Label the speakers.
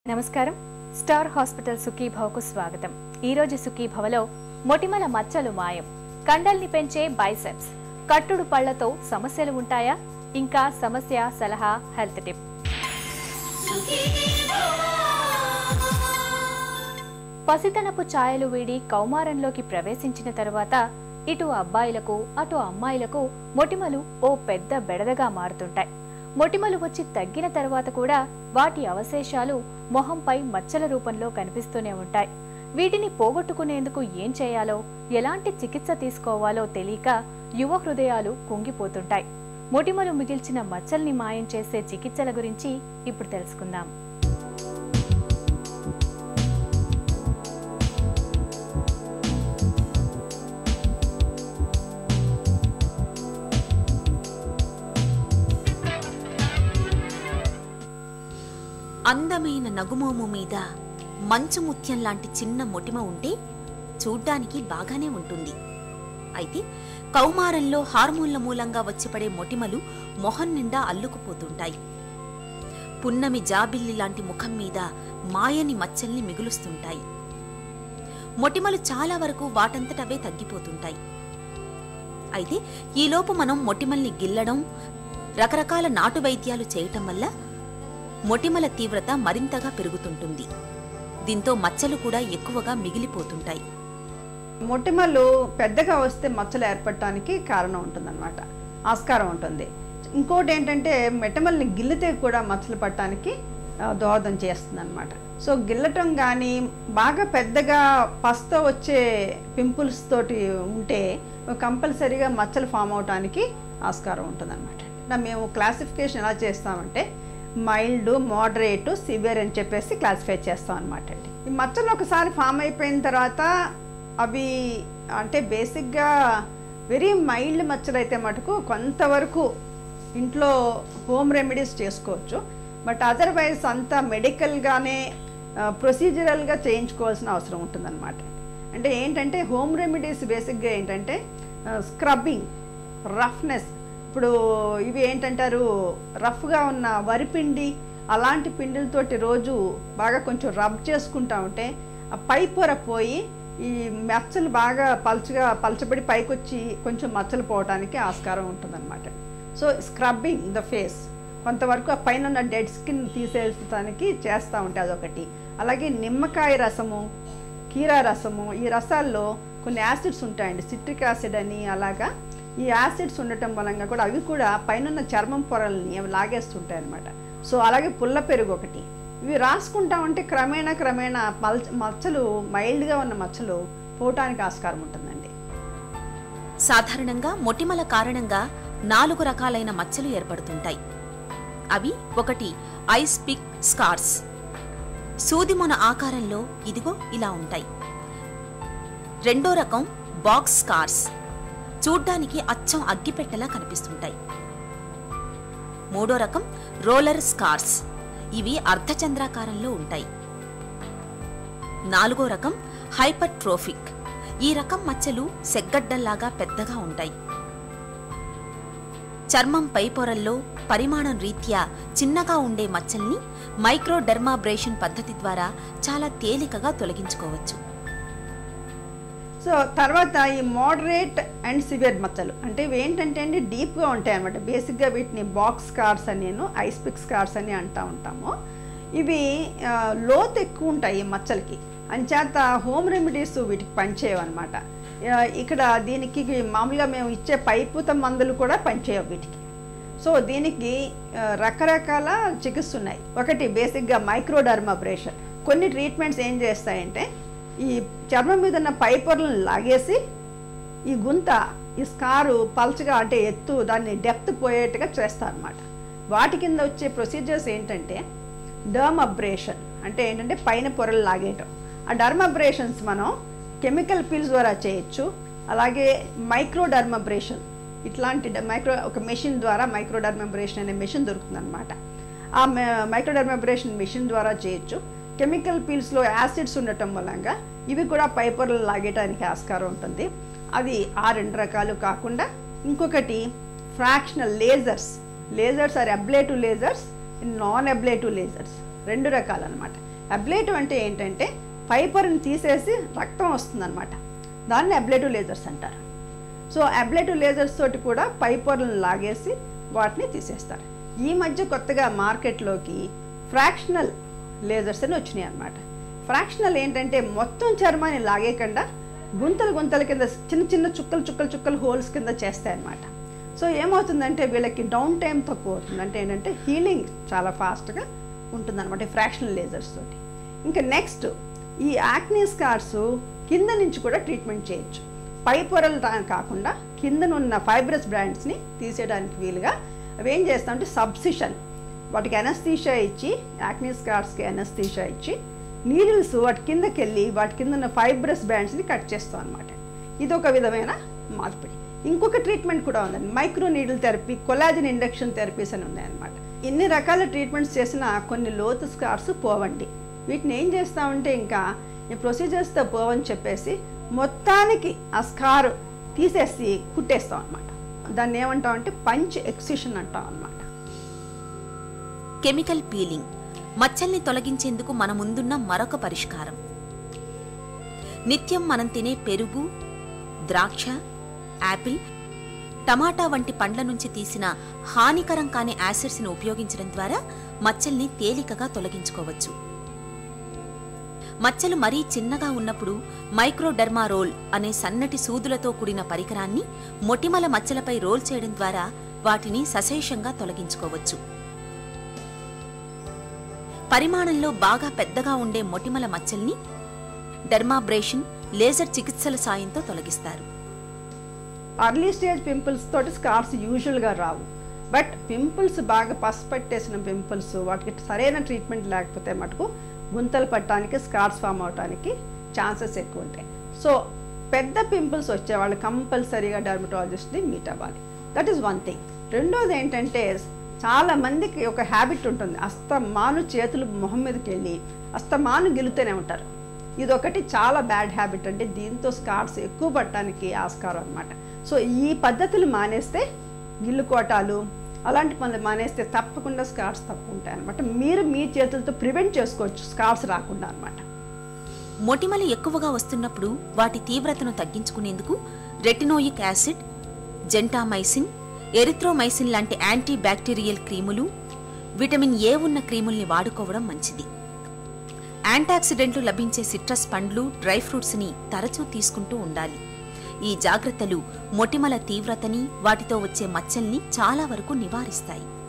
Speaker 1: నమస్కారం star hospital సుఖీభవకు స్వాగతం ఈ రోజు సుఖీభవలో మొటిమల మచ్చలు మాయం కండల్ని పెంచే బైసెప్స్ కట్టుడు పళ్లతో సమస్యలు ఉంటాయా ఇంకా సమస్య సలహా హెల్త్ టిప్ పసితనపు ఛాయలు వీడి కౌమారంలోకి ప్రవేశించిన తరువాత ఇటు అబ్బాయిలకు అటు అమ్మాయిలకు మొటిమలు ఓ పెద్ద బెడదగా మారుతుంటాయి మొటిమలు వచ్చి తగ్గిన తర్వాత కూడా వాటి అవశేషాలు మొహంపై మచ్చల రూపంలో కనిపిస్తూనే ఉంటాయి వీటిని పోగొట్టుకునేందుకు ఏం చేయాలో ఎలాంటి చికిత్స తీసుకోవాలో తెలియక యువ హృదయాలు కుంగిపోతుంటాయి మొటిమలు మిగిల్చిన మచ్చల్ని మాయం చేసే చికిత్సల గురించి ఇప్పుడు తెలుసుకుందాం
Speaker 2: అందమైన నగుమోము మీద మంచు ముత్యం లాంటి చిన్న మొటిమ ఉంటే చూడ్డానికి బాగానే ఉంటుంది అయితే కౌమారంలో హార్మోన్ల మూలంగా వచ్చి పడే మొటిమలు మొహం నిండా అల్లుకుపోతుంటాయి పున్నమి జాబిల్లి లాంటి ముఖం మీద మాయని మచ్చల్ని మిగులుస్తుంటాయి మొటిమలు చాలా వరకు వాటంతటవే తగ్గిపోతుంటాయి అయితే ఈలోపు మనం మొటిమల్ని గిల్లడం రకరకాల నాటు వైద్యాలు చేయటం వల్ల మొటిమల తీవ్రత మరింతగా పెరుగుతుంటుంది దీంతో మచ్చలు కూడా ఎక్కువగా మిగిలిపోతుంటాయి
Speaker 3: మొటిమలు పెద్దగా వస్తే మచ్చలు ఏర్పడటానికి కారణం ఉంటుందన్నమాట ఆస్కారం ఉంటుంది ఇంకోటి ఏంటంటే మెటమల్ని గిల్లితే కూడా మచ్చలు పట్టడానికి ఆ, దోహదం చేస్తుంది అనమాట సో గిల్లటం కానీ బాగా పెద్దగా పస్తో వచ్చే పింపుల్స్ తోటి ఉంటే కంపల్సరీగా మచ్చలు ఫామ్ అవడానికి ఆస్కారం ఉంటుందన్నమాట నా మేము క్లాసిఫికేషన్ ఎలా చేస్తామంటే మైల్డ్ మోడరేట్ సివియర్ అని చెప్పేసి క్లాసిఫై చేస్తాం అనమాట అండి ఈ మచ్చలు ఒకసారి ఫామ్ అయిపోయిన తర్వాత అవి అంటే బేసిక్గా వెరీ మైల్డ్ మచ్చలు అయితే మటుకు కొంతవరకు ఇంట్లో హోమ్ రెమెడీస్ చేసుకోవచ్చు బట్ అదర్వైజ్ అంతా మెడికల్గానే ప్రొసీజరల్గా చేయించుకోవాల్సిన అవసరం ఉంటుందన్నమాట అంటే ఏంటంటే హోమ్ రెమెడీస్ బేసిక్గా ఏంటంటే స్క్రబ్బింగ్ రఫ్నెస్ ఇప్పుడు ఇవి ఏంటంటారు రఫ్గా ఉన్న వరిపిండి అలాంటి పిండిలతోటి రోజు బాగా కొంచెం రబ్ చేసుకుంటా ఉంటే ఆ పై పొర పోయి ఈ మచ్చలు బాగా పలుచగా పలచబడి పైకి వచ్చి కొంచెం మచ్చలు పోవడానికి ఆస్కారం ఉంటుందన్నమాట సో స్క్రబ్బింగ్ ద ఫేస్ కొంతవరకు ఆ పైన ఉన్న డెడ్ స్కిన్ తీసేయడానికి చేస్తూ ఉంటే అదొకటి అలాగే నిమ్మకాయ రసము కీరా రసము ఈ రసాల్లో కొన్ని యాసిడ్స్ ఉంటాయండి సిట్రిక్ యాసిడ్ అని అలాగా ఈ యాసిడ్స్ ఉండటం మూలంగా కూడా అవి కూడా పైన చర్మం పొరల్ని అవి లాగేస్తుంటాయి అనమాట సో అలాగే పుల్ల పెరుగు ఒకటి ఇవి రాసుకుంటా ఉంటే క్రమేణా క్రమేణా మల్ మచ్చలు మైల్డ్గా ఉన్న మచ్చలు పోవటానికి ఆస్కారం ఉంటుందండి
Speaker 2: సాధారణంగా మొటిమల కారణంగా నాలుగు రకాలైన మచ్చలు ఏర్పడుతుంటాయి అవి ఒకటి ఐస్ పిక్ స్కార్స్ సూదిమొన ఆకారంలో ఇదిగో ఇలా ఉంటాయి రెండో రకం బాక్స్ స్కార్స్ చూడ్డానికి అచ్చం అగ్గిపెట్టెలా కనిపిస్తుంటాయి మూడో రకం రోలర్ స్కార్స్ ఇవి అర్ధచంద్రాకారంలో ఉంటాయి నాలుగో రకం హైపర్ట్రోఫిక్ ఈ రకం మచ్చలు సెగ్గడ్డల్లాగా పెద్దగా ఉంటాయి చర్మం పై పొరల్లో పరిమాణం రీత్యా చిన్నగా ఉండే మచ్చల్ని మైక్రోడెర్మాబ్రేషన్ పద్ధతి ద్వారా చాలా తేలికగా తొలగించుకోవచ్చు
Speaker 3: సో తర్వాత ఈ మోడరేట్ అండ్ సివియర్ మచ్చలు అంటే ఇవి ఏంటంటే అండి డీప్గా ఉంటాయి అనమాట బేసిక్గా వీటిని బాక్స్ కార్స్ అని నేను ఐస్ పిక్ స్కార్స్ అని అంటూ ఉంటాము ఇవి ఆ, లోతు ఎక్కువ ఉంటాయి ఈ మచ్చలకి అంచేత హోమ్ రెమెడీస్ వీటికి పనిచేయవు అనమాట ఇక్కడ దీనికి మామూలుగా మేము ఇచ్చే పైపుత మందులు కూడా పనిచేయవు వీటికి సో దీనికి ఆ, రకరకాల చికిత్స ఉన్నాయి ఒకటి బేసిక్గా మైక్రోడర్మాబ్రేషన్ కొన్ని ట్రీట్మెంట్స్ ఏం చేస్తాయంటే ఈ చర్మం మీద ఉన్న పై పొరలను లాగేసి ఈ గుంత ఈ స్కారు పల్చగా అంటే ఎత్తు దాన్ని డెప్త్ పోయేట్టుగా చేస్తారు అనమాట వాటి కింద వచ్చే ప్రొసీజర్స్ ఏంటంటే డర్మ్ అబ్రేషన్ అంటే ఏంటంటే పైన పొరలు లాగేయటం ఆ డర్మ్ అబ్రేషన్స్ మనం కెమికల్ పిల్స్ ద్వారా చేయొచ్చు అలాగే మైక్రో డర్మబ్రేషన్ ఇట్లాంటి డ- మైక్రో ఒక మెషిన్ ద్వారా మైక్రో డర్మబ్రేషన్ అనే మెషిన్ దొరుకుతుంది అనమాట ఆ మైక్రో డర్మబ్రేషన్ మెషిన్ ద్వారా చేయొచ్చు కెమికల్ పీల్స్లో యాసిడ్స్ ఉండటం మూలంగా ఇవి కూడా పైపర్లు లాగేయడానికి ఆస్కారం ఉంటుంది అవి ఆ రెండు రకాలు కాకుండా ఇంకొకటి fractional lasers lasers are ablative lasers non ablative lasers రెండు రకాలన్నమాట అబ్లేటివ్ అంటే ఏంటంటే ఫైబర్ని తీసేసి రక్తం వస్తుందన్నమాట దాన్ని అబ్లేటివ్ లేజర్స్ అంటారు సో అబ్లేటివ్ లేజర్స్ తోటి కూడా పైపొరలను లాగేసి వాటిని తీసేస్తారు ఈ మధ్య కొత్తగా మార్కెట్లోకి ఫ్రాక్షనల్ లేజర్స్ అని వచ్చినాయి అన్నమాట ఫ్రాక్షనల్ ఏంటంటే మొత్తం చర్మాన్ని లాగేయకుండా గుంతలు గుంతల కింద చిన్న చిన్న చుక్కలు చుక్కలు చుక్కలు హోల్స్ కింద చేస్తాయి అన్నమాట సో ఏమవుతుందంటే వీళ్ళకి డౌన్ టైం తక్కువ అవుతుంది అంటే ఏంటంటే హీలింగ్ చాలా ఫాస్ట్గా ఉంటుందన్నమాట ఈ ఫ్రాక్షనల్ లేజర్స్ తోటి ఇంకా నెక్స్ట్ ఈ యాక్నీ స్కార్స్ కింద నుంచి కూడా ట్రీట్మెంట్ చేయొచ్చు పై పొరలు రా- కాకుండా కిందనున్న ఫైబ్రస్ బ్రాండ్స్ని తీసేయడానికి వీలుగా అవి ఏం చేస్తామంటే సబ్సిషన్ వాటికి ఎనస్థీషియా ఇచ్చి యాక్నీ స్కార్స్కి ఎనస్థీషియా ఇచ్చి నీడిల్స్ వాటి కిందకి వెళ్ళి వాటి కింద ఉన్న ఫైబ్రస్ బ్యాండ్స్ని కట్ చేస్తాం అనమాట ఇది ఒక విధమైన మార్పిడి ఇంకొక ట్రీట్మెంట్ కూడా ఉందండి micro needle therapy collagen induction therapies అని ఉన్నాయన్నమాట ఇన్ని రకాల ట్రీట్మెంట్స్ చేసిన కొన్ని లోతు స్కార్స్ పోవండి వీటిని ఏం చేస్తామంటే ఇంకా ఈ ప్రొసీజర్స్తో పోవని చెప్పేసి మొత్తానికి ఆ స్కార్ తీసేసి కుట్టేస్తాం అనమాట దాన్ని ఏమంటామంటే పంచ్ ఎక్సిషన్ అంటాం అనమాట
Speaker 2: కెమికల్ పీలింగ్ మచ్చల్ని తొలగించేందుకు మన ముందున్న మరొక పరిష్కారం నిత్యం మనం తినే పెరుగు ద్రాక్ష యాపిల్ టమాటా వంటి పండ్ల నుంచి తీసిన హానికరం కాని యాసిడ్స్ని ఉపయోగించడం ద్వారా మచ్చల్ని తేలికగా తొలగించుకోవచ్చు మచ్చలు మరీ చిన్నగా ఉన్నప్పుడు మైక్రోడెర్మా రోల్ అనే సన్నటి సూదులతో కూడిన పరికరాన్ని మొటిమల మచ్చలపై రోల్ చేయడం ద్వారా వాటిని సశేషంగా తొలగించుకోవచ్చు పరిమాణంలో బాగా పెద్దగా ఉండే మొటిమల మచ్చల్ని డెర్మాబ్రేషన్ లేజర్ చికిత్సల సాయంతో తొలగిస్తారు
Speaker 3: అర్లీ స్టేజ్ పింపుల్స్ తోటి స్కార్స్ యూజువల్గా రావు బట్ పింపుల్స్ బాగా పసుపట్టేసిన పింపుల్స్ వాటికి సరైన ట్రీట్మెంట్ లేకపోతే మటుకు గుంతలు పట్టడానికి స్కార్స్ ఫామ్ అవడానికి ఛాన్సెస్ ఎక్కువ ఉంటాయి సో పెద్ద పింపుల్స్ వచ్చే వాళ్ళు కంపల్సరీగా డర్మటాలజిస్ట్ని మీట్ అవ్వాలి దట్ ఈస్ వన్ థింగ్ రెండోది ఏంటంటే చాలా మందికి ఒక హ్యాబిట్ ఉంటుంది అస్తమాను చేతులు మొహం మీదకి వెళ్ళి అస్తమాను గెలుతూనే ఉంటారు ఇది ఒకటి చాలా బ్యాడ్ హ్యాబిట్ అంటే దీంతో స్కార్స్ ఎక్కువ పట్టడానికి ఆస్కారం అనమాట సో ఈ పద్ధతులు మానేస్తే గిల్లుకోటాలు అలాంటి పనులు మానేస్తే తప్పకుండా స్కార్స్ తక్కువ ఉంటాయి అనమాట మీరు మీ చేతులతో ప్రివెంట్ చేసుకోవచ్చు స్కార్స్ రాకుండా అనమాట
Speaker 2: మొటిమలు ఎక్కువగా వస్తున్నప్పుడు వాటి తీవ్రతను తగ్గించుకునేందుకు రెటినోయిక్ యాసిడ్ జెంటామైసిన్ ఎరిథ్రోమైసిన్ లాంటి యాంటీ బ్యాక్టీరియల్ క్రీములు విటమిన్ ఏ ఉన్న క్రీముల్ని వాడుకోవడం మంచిది యాంటాక్సిడెంట్లు లభించే సిట్రస్ పండ్లు డ్రై ఫ్రూట్స్ని తరచూ తీసుకుంటూ ఉండాలి ఈ జాగ్రత్తలు మొటిమల తీవ్రతని వాటితో వచ్చే మచ్చల్ని చాలా వరకు నివారిస్తాయి